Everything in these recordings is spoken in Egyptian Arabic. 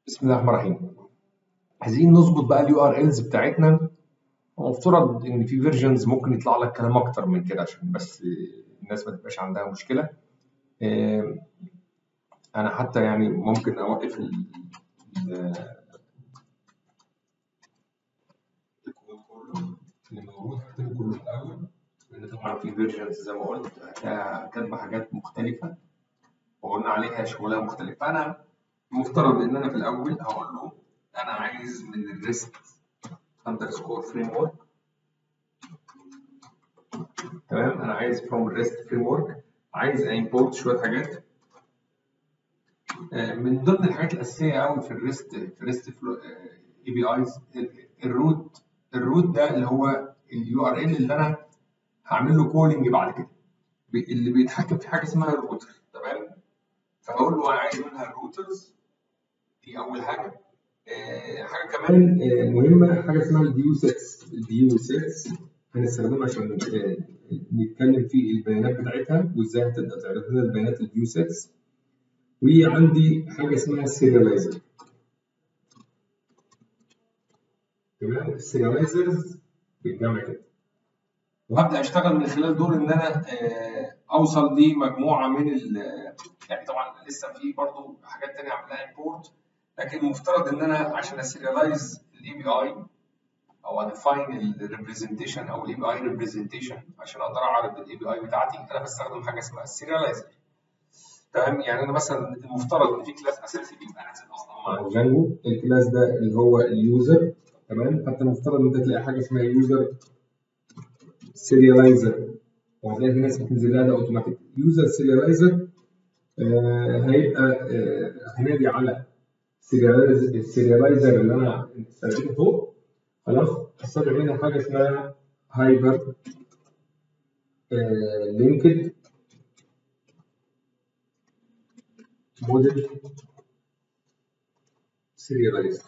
بسم الله الرحمن الرحيم عايزين نظبط بقى اليو ار الز بتاعتنا المفترض ان في فيرجنز ممكن يطلع لك كلام اكتر من كده عشان بس الناس ما تبقاش عندها مشكله آه، انا حتى يعني ممكن اوقف ال ال- الكود كله اللي موجود هكتبه كله الاول لان طبعا في فيرجنز زي ما قلت هتلاقيها كاتبه حاجات مختلفه وقلنا عليها شغلها مختلف فانا المفترض ان انا في الاول هقول له انا عايز من الريست اندرسكور فريم ورك تمام انا عايز فروم الريست فريم ورك عايز امبورت شويه حاجات آه، من ضمن الحاجات الاساسيه قوي في الريست في الريست اي بي ايز الروت الروت ده اللي هو اليو ار ال اللي انا هعمل له كولينج بعد كده بي- اللي بيتحكم في حاجه اسمها الروتر تمام فهقول له انا عايز منها الروترز دي اول حاجه آه، حاجه كمان آه، مهمه حاجه اسمها الديو سيتس الديو سيتس هنستخدمها عشان آه، نتكلم في البيانات بتاعتها وازاي هتبدا تعرض لنا البيانات الديو سيتس وعندي حاجه اسمها السيريالايزر تمام السيريالايزرز بالجمع كده وهبدا اشتغل من خلال دول ان انا آه، اوصل لمجموعه من ال يعني طبعا لسه في برضه حاجات تانية اعملها امبورت لكن المفترض ان انا عشان اسيريالايز الاي بي اي او اديفاين الريبريزنتيشن او الاي بي اي ريبريزنتيشن عشان اقدر اعرض الاي بي اي بتاعتي انا بستخدم حاجه اسمها السيريالايزر تمام يعني انا مثلا المفترض ان في كلاس اساسي بيبقى نازل اصلا مع جانجو الكلاس ده اللي هو اليوزر تمام فانت المفترض ان انت تلاقي حاجه اسمها يوزر سيريالايزر وهتلاقي في ناس بتنزل لها ده اوتوماتيك يوزر سيريالايزر هيبقى آه، هنادي على السيريالايز- السيريالايزر اللي انا استخدمته فوق خلاص هستخدم منها حاجه اسمها هايبر لينكد موديل سيريالايزر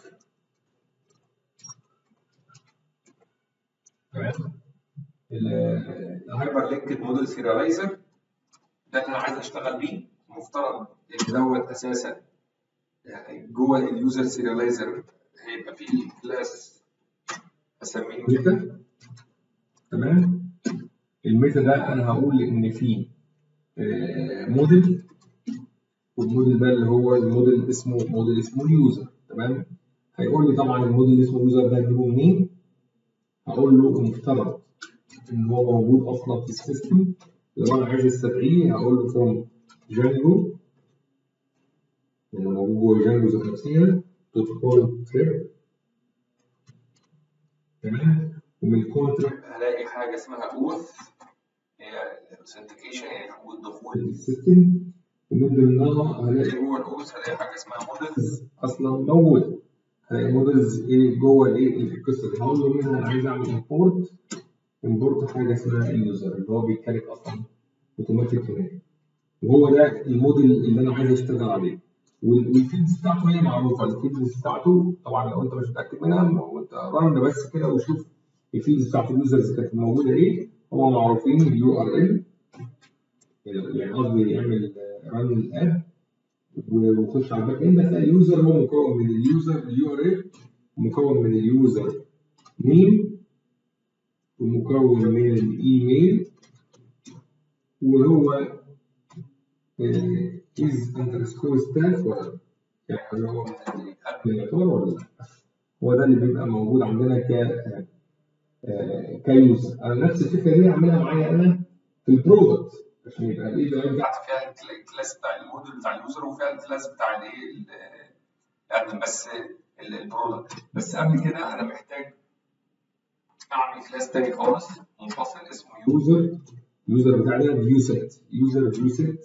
تمام الهايبر لينكد موديل سيريالايزر ده اللي انا عايز اشتغل بيه المفترض ان دوت اساسا يعني جوه اليوزر سيريالايزر هيبقى فيه كلاس اسميه ميتا تمام الميتا ده انا هقول ان فيه آه، موديل والموديل ده اللي هو الموديل اسمه موديل اسمه اليوزر تمام هيقول لي طبعا الموديل اللي اسمه اليوزر ده هجيبه منين هقول له المفترض ان هو موجود اصلا في السيستم لو انا عايز استدعيه هقول له فروم جانجو يعني موجود جوه جانجو ذات نفسها دوت كول تريب تمام ومن الكول تريب هلاقي حاجه اسمها اوث هي الاوثنتيكيشن يعني حقوق الدخول للسيستم ومن ضمنها هلاقي جوه الاوث هلاقي حاجه اسمها مودلز اصلا موجوده هلاقي مودلز ايه جوه الايه القصه دي هقول له منها انا عايز اعمل امبورت امبورت حاجه اسمها اليوزر اللي هو بيتكلم اصلا اوتوماتيك هناك وهو ده الموديل اللي انا عايز اشتغل عليه وال- والفيلدز بتاعته هي معروفه الفيلدز بتاعته طبعا لو انت مش متاكد منها وانت رن بس كده وشوف الفيلدز بتاعت اليوزرز كانت موجوده ايه هم معروفين اليو ار ال يعني قصدي يعمل رن الاب ويخش على الباك اند هتلاقي اليوزر هو مكون من اليوزر اليو ار ال مكون من اليوزر نيم ومكون من الايميل وهو از اندرسكور ستاف ولا يعني اللي هو من الادمن يعتبر ولا لا هو ده اللي بيبقى موجود عندنا ك آه، كيوزر انا نفس الفكره دي اعملها معايا انا في البرودكت عشان يبقى الاي بي اي بتاعتي فيها الكلا- الكلاس بتاع الموديل بتاع اليوزر وفيها الكلاس بتاع الايه ال- الادمن بس ال- البرودكت بس قبل كده انا محتاج اعمل كلاس تاني خالص منفصل اسمه يوزر يوزر بتاع ده فيو سيت يوزر فيو سيت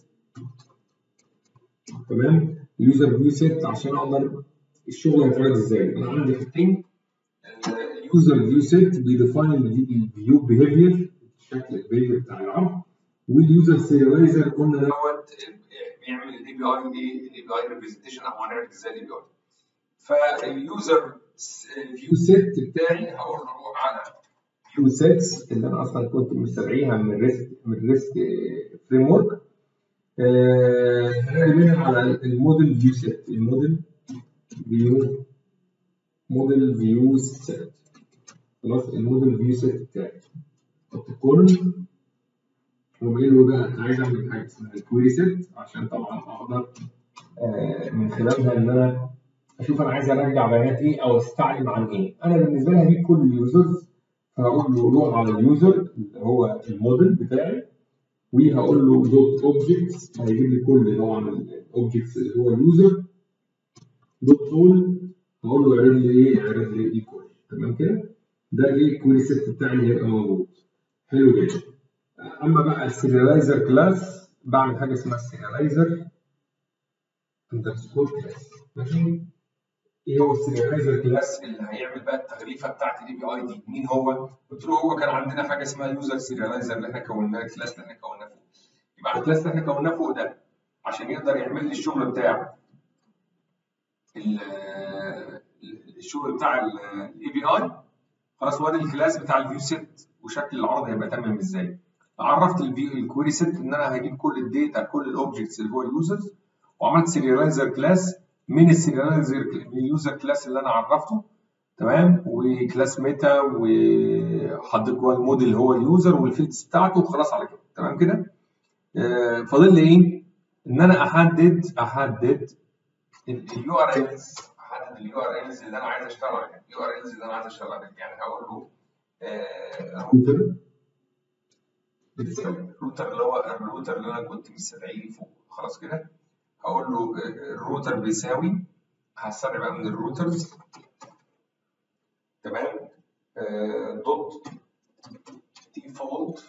تمام يوزر فيو سيت عشان اقدر الشغل هيتعرض ازاي انا عندي حاجتين اليوزر فيو سيت بيديفاين الفيو بيهيفير شكل البيهيفير بتاع العرض واليوزر سيريالايزر قلنا دوت بيعمل الاي بي اي ايه الاي بي اي ريبريزنتيشن او هنعرف ازاي الاي بي اي فاليوزر فيو سيت بتاعي هقول له روح على فيو سيتس اللي انا اصلا كنت مستدعيها من الريست من الريست فريم ورك هنلاقي منها على الموديل فيو سيت الموديل فيو موديل فيو سيت خلاص الموديل فيو سيت بتاعي احط الكورن وقايل له بقى انا عايز اعمل حاجه اسمها الكويري سيت عشان طبعا اقدر آه من خلالها ان انا اشوف انا عايز ارجع بيانات ايه او استعلم عن ايه انا بالنسبه لي هجيب كل اليوزرز فهقول له روح على اليوزر اللي هو الموديل بتاعي وهقول له دوت اوبجكتس هيجيب لي كل نوع من الاوبجكتس اللي هو اليوزر دوت اول هقول له اعرض لي ايه اعرض لي ايكوال تمام كده ده ايه الكويري سيت بتاعي اللي هيبقى موجود حلو جدا اما بقى السيريلايزر كلاس بعمل حاجه اسمها السيريلايزر اندرسكور كلاس ماشي ايه هو السيريلايزر كلاس اللي هيعمل بقى التغليفه بتاعت الاي بي اي دي مين هو؟ قلت له هو كان عندنا حاجه اسمها يوزر سيريلايزر اللي احنا كوناه الكلاس اللي احنا كوناه فوق يبقى الكلاس اللي احنا كوناه فوق ده عشان يقدر يعمل لي الشغل بتاع الشغل بتاع الاي بي اي خلاص هو ده الكلاس بتاع الفيو سيت وشكل العرض هيبقى تمام ازاي عرفت الكويري سيت ان انا هجيب كل الداتا كل الاوبجكتس اللي هو اليوزرز وعملت سيريلايزر كلاس من السيريلايزر اليوزر كلاس اللي انا عرفته تمام وكلاس ميتا وحطيت جوه الموديل اللي هو اليوزر والفيلدز بتاعته وخلاص على كده تمام كده آه فاضل لي ايه ان انا احدد احدد اليو ار الز احدد اليو ار الز اللي انا عايز اشتغل عليها اليو ار الز اللي انا عايز اشتغل عليها يعني هقول له روتر الروتر اللي هو الروتر اللي انا كنت مستدعيه فوق خلاص كده هقول له الروتر بيساوي هستدعي بقى من الروترز تمام دوت ديفولت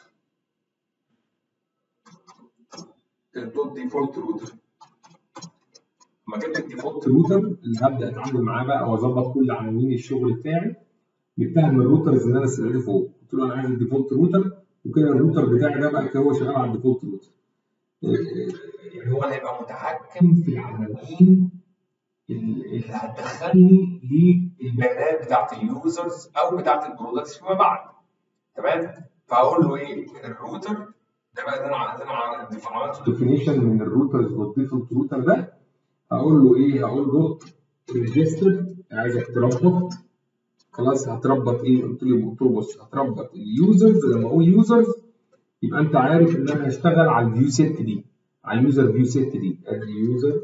الدوت ديفولت روتر لما جبت الديفولت روتر اللي هبدا اتعامل معاه بقى واظبط كل عناوين الشغل بتاعي جبتها من الروترز اللي انا استدعيته فوق قلت له انا عايز الديفولت روتر وكده الروتر بتاعي ده بقى هو شغال على الديفولت روتر يعني هو اللي هيبقى متحكم في العناوين اللي هتدخلني للبيانات بتاعت اليوزرز او بتاعت البرودكتس فيما بعد تمام فهقول له ايه الروتر ده بقى ده انا ده انا عملت ديفينيشن من الروترز والديفولت روتر ده هقول له ايه هقول له ريجستر عايزك تربط خلاص هتربط ايه قلت له قلت له بص هتربط اليوزرز لما اقول يوزرز يبقى انت عارف ان انا هشتغل على الفيو سيت دي على اليوزر فيو سيت دي ادي يوزر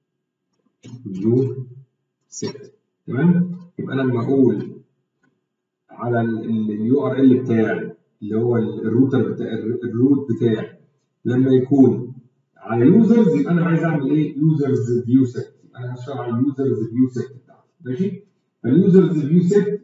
فيو سيت تمام يبقى انا لما اقول على اليو ار ال بتاعي اللي هو الروتر بتاع الروت بتاعي لما يكون على يوزرز يبقى انا عايز اعمل ايه يوزرز فيو سيت انا هشتغل على اليوزرز فيو سيت بتاعتي ماشي فاليوزرز فيو سيت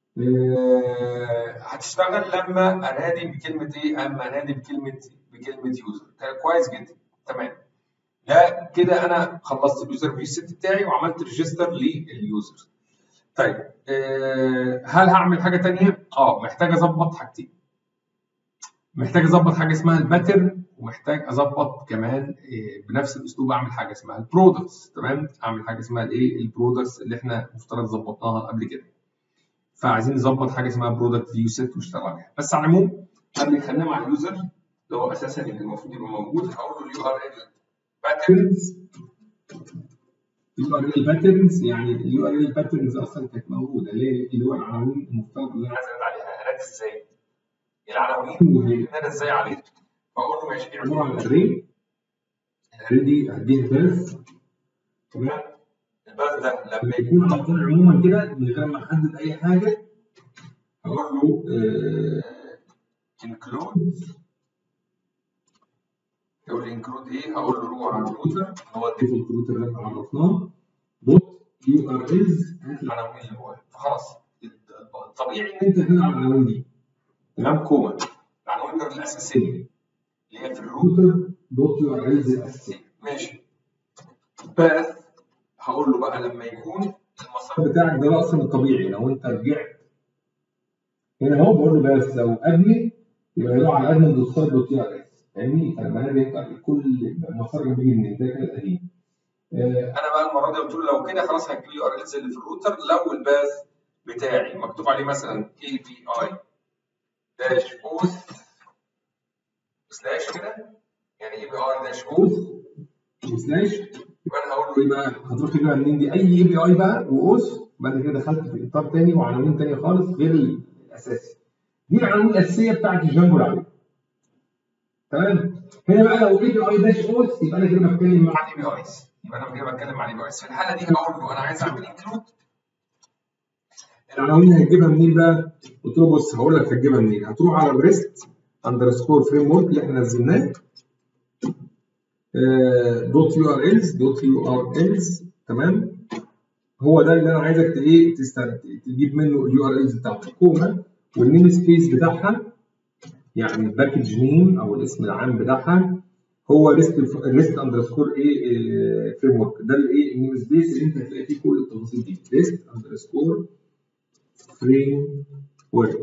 هتشتغل لما انادي بكلمه ايه؟ اما انادي بكلمه بكلمه يوزر كويس جدا تمام ده كده انا خلصت اليوزر فيو سيت بتاعي وعملت ريجستر لليوزر طيب أه هل هعمل حاجه ثانيه؟ اه محتاج اظبط حاجتين محتاج اظبط حاجه اسمها الباترن ومحتاج اظبط كمان بنفس الاسلوب اعمل حاجه اسمها البرودكتس تمام اعمل حاجه اسمها الايه البرودكتس اللي احنا مفترض ظبطناها قبل كده فعايزين نظبط حاجه اسمها برودكت فيو سيت ونشتغل عليها بس على العموم قبل نخليها مع اليوزر اللي هو اساسا اللي المفروض يبقى موجود هقول له اليو ار ال باترنز اليو ار ال باترنز يعني اليو ار ال باترنز اصلا كانت موجوده اللي هو العناوين المفترض اللي انا عايز انادي عليها انادي ازاي؟ العناوين انادي ازاي عليها فاقول له ماشي عباره عن اري الاري دي هديها باث تمام الباث ده لما يكون على طول عموما كده من غير ما احدد اي حاجه هقول له انكلود يقول لي انكلود ايه هقول له روح على الروتر هو الديفولت روتر اللي احنا عرفناه دوت يو ار از هات العناوين اللي جواه فخلاص الطبيعي ان انت هنا على العناوين دي تمام كوما العناوين الاساسيه اللي هي في الروتر دوت يو ار از الاساسيه ماشي باث هقول له بقى لما يكون المسار بتاعك ده اصلا الطبيعي لو انت رجعت هنا اهو بقول له باث لو ادمن يبقى يروح على ادمن دوت سايت دوت يو ار اس فاهمني؟ فلما انا بيبقى كل مسار بيجي من ده كده القديم. انا بقى المره دي قلت له لو كده خلاص هتجيب لي ار الز اللي في الروتر لو الباث بتاعي مكتوب عليه مثلا اي بي اي داش اوث سلاش كده يعني اي بي اي داش اوث سلاش يبقى انا هقول له ايه بقى؟ هتروح تجيبها منين دي؟ اي اي بي اي بقى واوس بعد كده دخلت في اطار تاني وعناوين تانيه خالص غير الاساسي. دي العناوين الاساسيه بتاعت الجانجو العادي. تمام؟ هنا بقى لو اي بي اي داش اوس يبقى انا كده بتكلم مع الاي بي ايز. يبقى انا كده بتكلم مع الاي بي ايز. في الحاله دي هقول له انا عايز اعمل انكلود العناوين هتجيبها منين بقى؟ قلت له بص هقول لك هتجيبها منين؟ هتروح على الريست اندرسكور فريم ورك اللي احنا نزلناه دوت يو ار الز دوت يو ار الز تمام هو ده اللي انا عايزك ايه تجيب منه اليو ار الز بتاعتك كوما والنيم سبيس بتاعها يعني الباكج نيم او الاسم العام بتاعها هو ريست ريست اندرسكور ايه فريم ورك ده الايه النيم سبيس اللي انت هتلاقي فيه كل التفاصيل دي ريست اندرسكور فريم ورك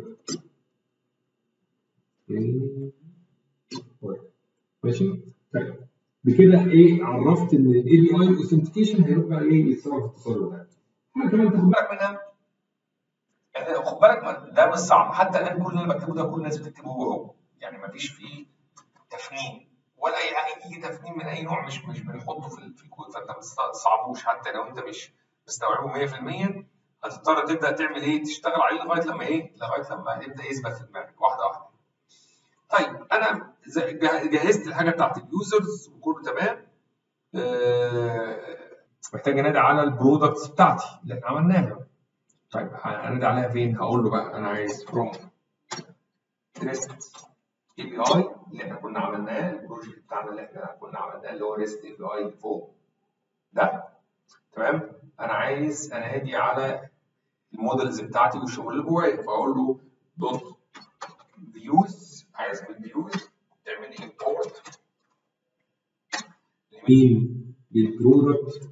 ماشي طيب بكده ايه عرفت ان الاي بي اي اوثنتيكيشن هيروح بقى ايه يتصرف التصرف ده حاجه كمان تاخد بالك منها يعني خد بالك من- ده مش صعب حتى الان كل اللي انا بكتبه ده كل الناس بتكتبه هو هو يعني مفيش فيه تفنين ولا اي اي تفنين من اي نوع مش مش بنحطه في ال- في الكود فانت ما تصعبوش حتى لو انت مش مستوعبه 100% هتضطر تبدا تعمل ايه تشتغل عليه لغايه لما ايه لغايه لما يبدا يثبت في دماغك واحده واحده طيب انا ز- جه- جهزت الحاجه بتاعت اليوزرز وكله تمام آه، محتاج انادي على البرودكتس بتاعتي اللي احنا عملناها طيب هنادي عليها فين؟ هقول له بقى انا عايز فروم ريست اي بي اي اللي احنا كنا عملناه البروجكت بتاعنا اللي احنا كنا عملناه اللي هو ريست اي بي اي فوق ده تمام انا عايز انادي على المودلز بتاعتي والشغل اللي جوايا فاقول له دوت فيوز عايز من فيوز تعمل لي امبورت مين للبرودكت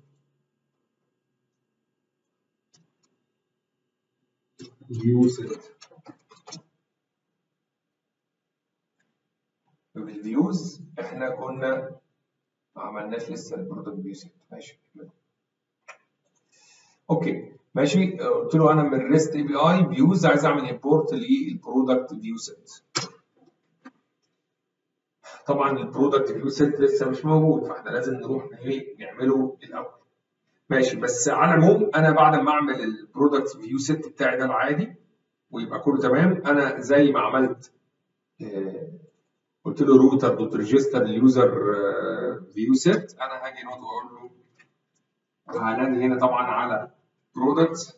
فيو سيت بالفيوز احنا كنا ما عملناش لسه البرودكت فيو سيت ماشي اوكي ماشي قلت له انا من ريست اي بي اي فيوز عايز اعمل امبورت للبرودكت فيو سيت طبعا البرودكت فيو سيت لسه مش موجود فاحنا لازم نروح ايه نعمله الاول ماشي بس على العموم انا بعد ما اعمل البرودكت فيو سيت بتاعي ده العادي ويبقى كله تمام انا زي ما عملت آه، قلت له روتر دوت ريجستر اليوزر فيو سيت انا هاجي نوت واقول له وهنادي هنا طبعا على برودكتس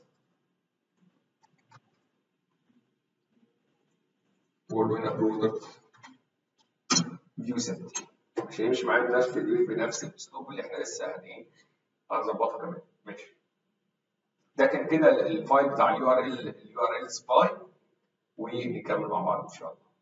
واقول له هنا برودكت فيو سيت مش هيمشي معايا بنفس بنفس الاسلوب اللي احنا لسه هن ايه هنظبطها كمان ماشي ده كان كده الفايل بتاع اليو ار ال اليو ار ال سباي ونكمل مع بعض ان شاء الله